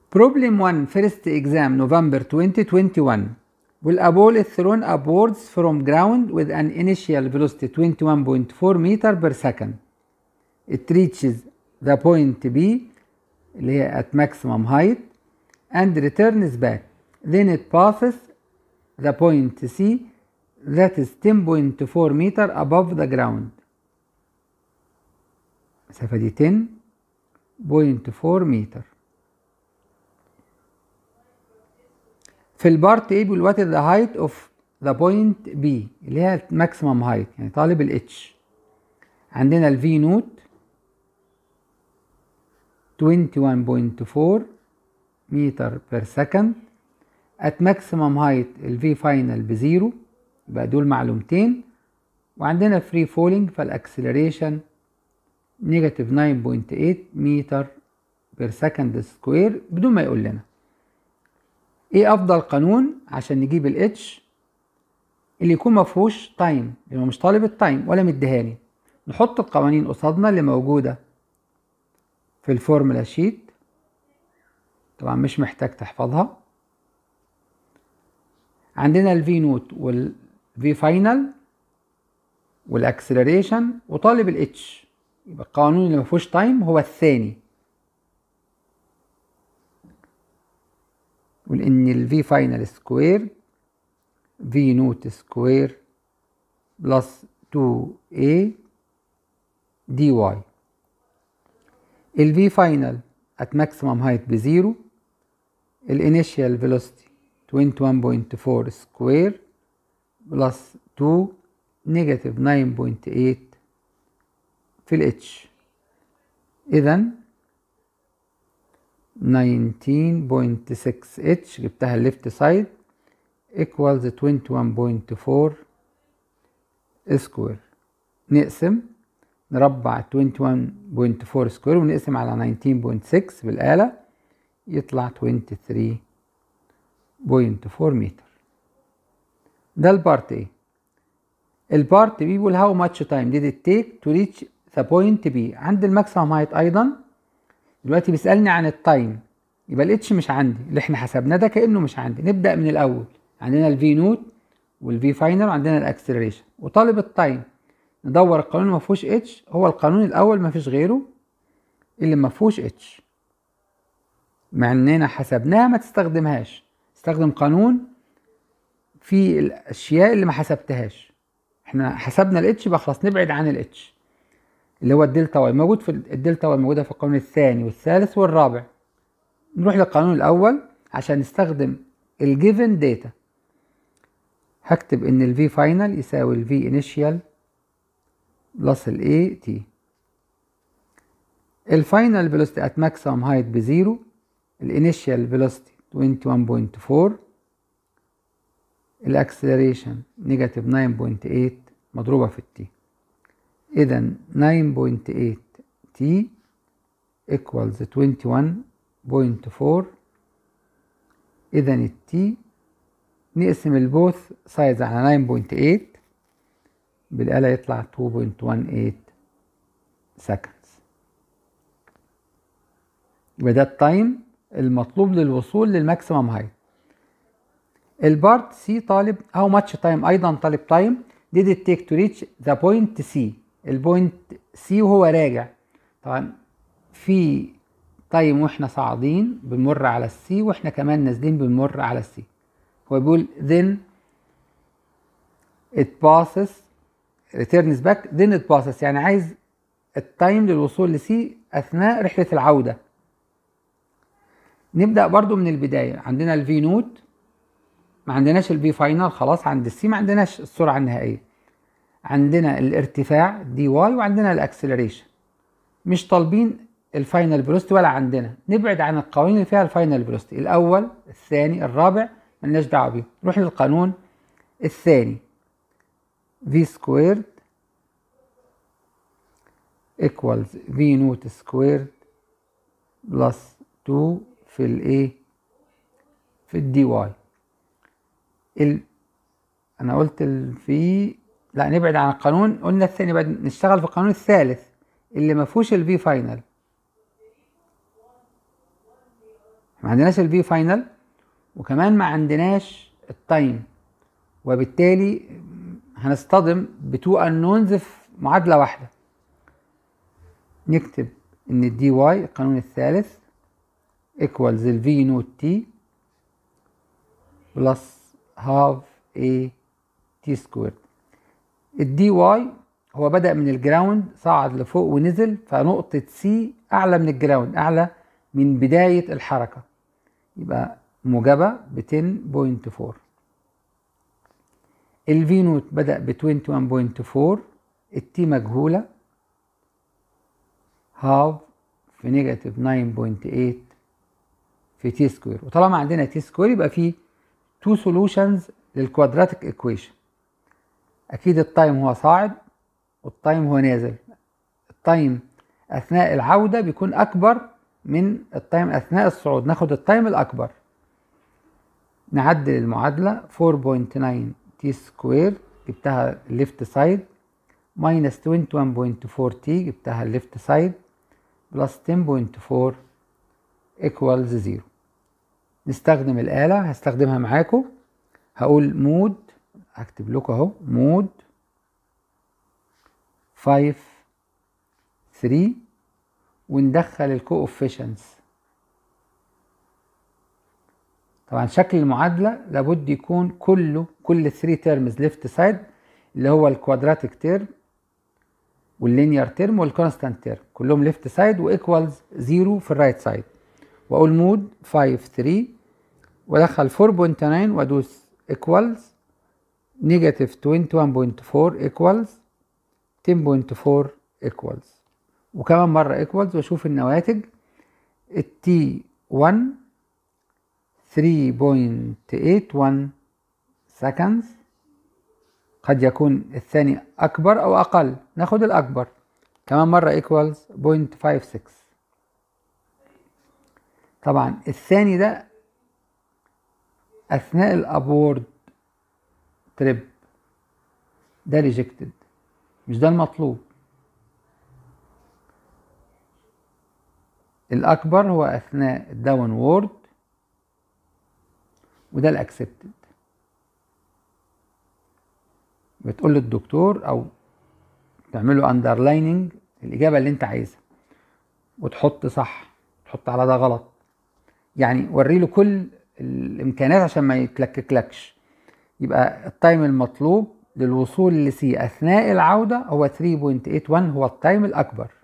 Problem 1 first exam November 2021 will a ball is thrown upwards from ground with an initial velocity 21.4 meter per second it reaches the point B اللي هي at maximum height and returns back then it passes the point C that is 10.4 meter above the ground المسافة دي 10.4 متر في البارت A بيقول what is the height of the point B اللي هي maximum height يعني طالب ال H عندنا ال V نوت 21.4 متر per second at maximum height ال V final بزيرو يبقى دول معلومتين وعندنا free falling فالاكسلريشن نيجاتيف 9.8 متر بير سكند سكوير بدون ما يقول لنا ايه افضل قانون عشان نجيب الاتش اللي يكون ما فيهوش تايم لانه مش طالب التايم ولا مديهاني نحط القوانين قصادنا اللي موجوده في الفورمولا شيت طبعا مش محتاج تحفظها عندنا الفي نوت والفي فاينل والاكسلريشن وطالب الاتش يبقى القانون اللي ما فيهوش تايم هو الثاني نقول ان الفي فاينل سكوير في نوت سكوير بلس 2 a دي واي الفي فاينل at maximum height بزيرو الانيشال فيلوسيتي 21.4 سكوير بلس 2 نيجاتيف 9.8 في الاتش اذا 19.6 اتش جبتها الليفت سايد equals 21.4 سكوير نقسم نربع 21.4 سكوير ونقسم على 19.6 بالآلة يطلع 23.4 متر ده البارت A البارت B بيقول how much time did it take to reach the point B عند الماكسيمم هايت أيضا دلوقتي بيسألني عن التايم يبقى الاتش مش عندي اللي احنا حسبناه ده كأنه مش عندي نبدأ من الأول عندنا الفي نوت والفي فاينل وعندنا الاكسلريشن وطالب التايم ندور القانون اللي ما فيهوش اتش هو القانون الأول ما فيش غيره اللي ما فيهوش اتش مع اننا حسبناها ما تستخدمهاش استخدم قانون في الاشياء اللي ما حسبتهاش احنا حسبنا الاتش يبقى خلاص نبعد عن الاتش اللي هو الدلتا واي موجود في الدلتا واي موجوده في القانون الثاني والثالث والرابع نروح للقانون الاول عشان نستخدم الجيفن داتا هكتب ان الفي فاينل يساوي الفي انيشال بلس الاي تي الفاينل فيلوسيتي ات ماكسيمم هايت بزيرو الانيشال فيلوسيتي 21.4 الاكسلريشن نيجاتيف 9.8 مضروبه في التي إذا 9.8 t equals 21.4 إذا ال t نقسم البوث سايز على 9.8 بالآلة يطلع 2.18 seconds يبقى ده التايم المطلوب للوصول للماكسيمم هايت البارت سي طالب how much time أيضا طالب تايم did it take to reach the point C البوينت سي وهو راجع طبعا في تايم واحنا صاعدين بنمر على السي واحنا كمان نازلين بنمر على السي هو بيقول then it passes returns back then it passes يعني عايز التايم للوصول لسي اثناء رحله العوده نبدا برضو من البدايه عندنا الفي نوت ما عندناش الفي فاينل خلاص عند السي ما عندناش السرعه النهائيه عندنا الارتفاع دي واي وعندنا الاكسلريشن مش طالبين الفاينل فيلوسيتي ولا عندنا نبعد عن القوانين اللي فيها الفاينل فيلوسيتي الاول الثاني الرابع ملناش دعوه بيهم نروح للقانون الثاني v سكويرد equals v نوت سكويرد بلس 2 في الايه في الدي واي ال... انا قلت الفي لا نبعد عن القانون قلنا الثاني بعد نشتغل في القانون الثالث اللي ما فيهوش الفي فاينل ما عندناش الفي فاينل وكمان ما عندناش التايم وبالتالي هنصطدم بتو انونز في معادله واحده نكتب ان الدي واي القانون الثالث equals الفي نوت تي بلس هاف اي تي سكوير الدي واي هو بدأ من الجراوند صعد لفوق ونزل فنقطة سي أعلى من الجراوند أعلى من بداية الحركة يبقى موجبة ب 10.4 الفي نوت بدأ ب 21.4 التي مجهولة هاف في نيجاتيف 9.8 في تي سكوير وطالما عندنا تي سكوير يبقى في تو سولوشنز للكوادراتيك ايكويشن اكيد التايم هو صاعد والتايم هو نازل التايم اثناء العوده بيكون اكبر من التايم اثناء الصعود ناخد التايم الاكبر نعدل المعادله 4.9 تي سكوير جبتها الليفت سايد ماينس 21.4 تي جبتها الليفت سايد بلس 10.4 equals 0 نستخدم الآلة هستخدمها معاكم هقول مود هكتب لكم اهو مود 5 3 وندخل الكوفيشنز طبعا شكل المعادلة لابد يكون كله كل 3 تيرمز ليفت سايد اللي هو الكوادراتيك تيرم واللينير تيرم والكونستانت تيرم كلهم ليفت سايد وايكوالز 0 في الرايت سايد واقول مود 5 3 وادخل 4.9 وادوس ايكوالز نيجاتيف 21.4 ايكوالز 10.4 ايكوالز وكمان مره ايكوالز واشوف النواتج التي 1 3.81 seconds قد يكون الثاني أكبر أو أقل ناخد الأكبر كمان مرة equals 0.56 طبعا الثاني ده أثناء الأبورد تريب ده ريجكتد مش ده المطلوب الأكبر هو أثناء الداون وورد وده الأكسبتد بتقول للدكتور او تعمله اندرلايننج الاجابه اللي انت عايزها وتحط صح تحط على ده غلط يعني وري له كل الامكانيات عشان ما يتلككلكش يبقى التايم المطلوب للوصول لسي اثناء العوده هو 3.81 هو التايم الاكبر